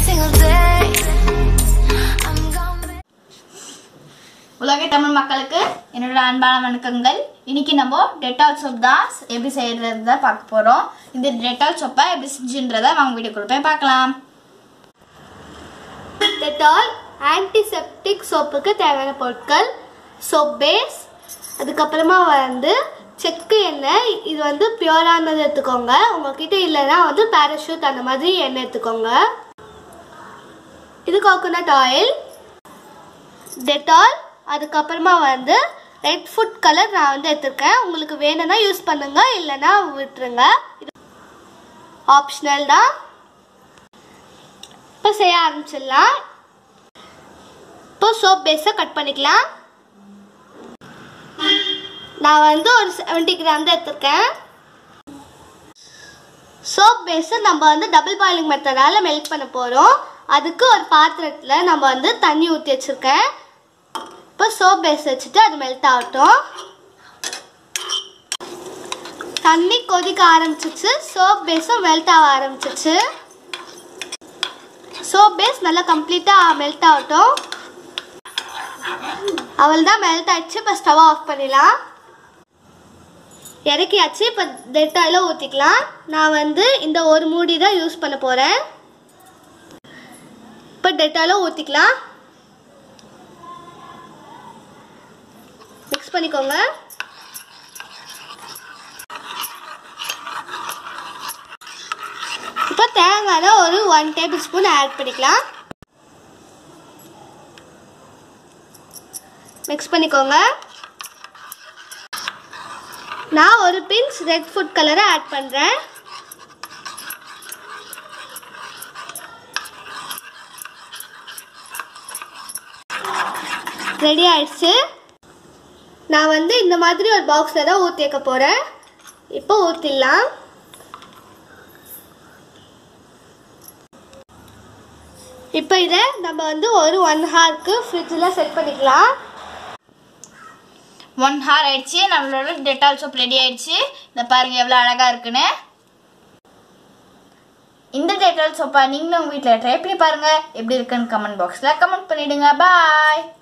single day. I'm gonna. உலக தமிழ் மக்களுக்கு என்னோட அன்பான வணக்கங்கள் இன்னைக்கு நம்ம டெட்டால் சோப் தான் எப்படி செய்யறது தான் பார்க்க போறோம் இந்த டெட்டால் சோப்பை எப்படி செஞ்சுன்றதை வாங்க வீடியோ போய் பார்க்கலாம் டெட்டால் ஆன்டிசெப்டிக் சோப்புக்கு தேவையான பொருட்கள் சோப் பேஸ் அதுக்கப்புறமா வந்து செக்கு எண்ணெய் இது வந்து பியூரானது எடுத்துக்கோங்க உங்ககிட்ட இல்லைன்னா வந்து பேராஷூட் அந்த மாதிரி எண்ணெய் எடுத்துக்கோங்க இது கோகோனட் ஆயில் டெட்டால் அதுக்கப்புறமா வந்து ரெட் ஃபுட் கலர் நான் வந்து எடுத்திருக்கேன் உங்களுக்கு வேணும்னா யூஸ் பண்ணுங்க இல்லைன்னா விட்டுருங்க இது ஆப்ஷனல் தான் இப்போ செய்ய ஆரம்பிச்சிடலாம் இப்போ சோப் பேஸை கட் பண்ணிக்கலாம் நான் வந்து ஒரு செவன்ட்டி கிராம் தான் எடுத்திருக்கேன் சோப் பேஸை நம்ம வந்து டபுள் பாயிலிங் மெத்தடால் மெல்ட் பண்ண போகிறோம் அதுக்கு ஒரு பாத்திரத்தில் நம்ம வந்து தண்ணி ஊற்றி வச்சுருக்கேன் இப்போ சோப் பேஸ் வச்சுட்டு அது மெல்ட் ஆகட்டும் தண்ணி கொதிக்க ஆரம்பிச்சிச்சு சோப் பேஸும் மெல்ட் ஆக ஆரம்பிச்சிச்சு சோப் பேஸ் நல்லா கம்ப்ளீட்டாக மெல்ட் ஆகட்டும் அவள் தான் மெல்ட் ஆயிடுச்சு இப்போ ஸ்டவ் ஆஃப் பண்ணிடலாம் இறக்கியாச்சு இப்போ டெட்டாயில் ஊற்றிக்கலாம் நான் வந்து இந்த ஒரு மூடி தான் யூஸ் பண்ண போகிறேன் இப்போ டெட்டாயில் ஊற்றிக்கலாம் மிக்ஸ் பண்ணிக்கோங்க இப்போ தேங்காய் ஒரு ஒன் டேபிள் ஸ்பூன் ஆட் பண்ணிக்கலாம் மிக்ஸ் பண்ணிக்கோங்க நான் ஒரு பின்ஸ் ரெட் ஃபுட் கலரை ஆட் பண்ணுறேன் ரெடி ஆயிடுச்சு நான் வந்து இந்த மாதிரி ஒரு பாக்ஸில் தான் ஊற்றி வைக்க போகிறேன் இப்போ ஊற்றிடலாம் இப்போ இதை நம்ம வந்து ஒரு ஒன் ஹார்க்கு ஃப்ரிட்ஜில் செட் பண்ணிக்கலாம் ஒன் ஹார் ஆயிடுச்சு நம்மளோட டெட்டால் சோப் ரெடி ஆயிடுச்சு இந்த பாருங்க எவ்வளோ அழகா இருக்குன்னு இந்த டெட்டால் சோப்பா நீங்களும் உங்கள் வீட்டில் ட்ரை பண்ணி பாருங்க எப்படி இருக்குன்னு கமெண்ட் பாக்ஸில் கமெண்ட் பண்ணிடுங்க பாய்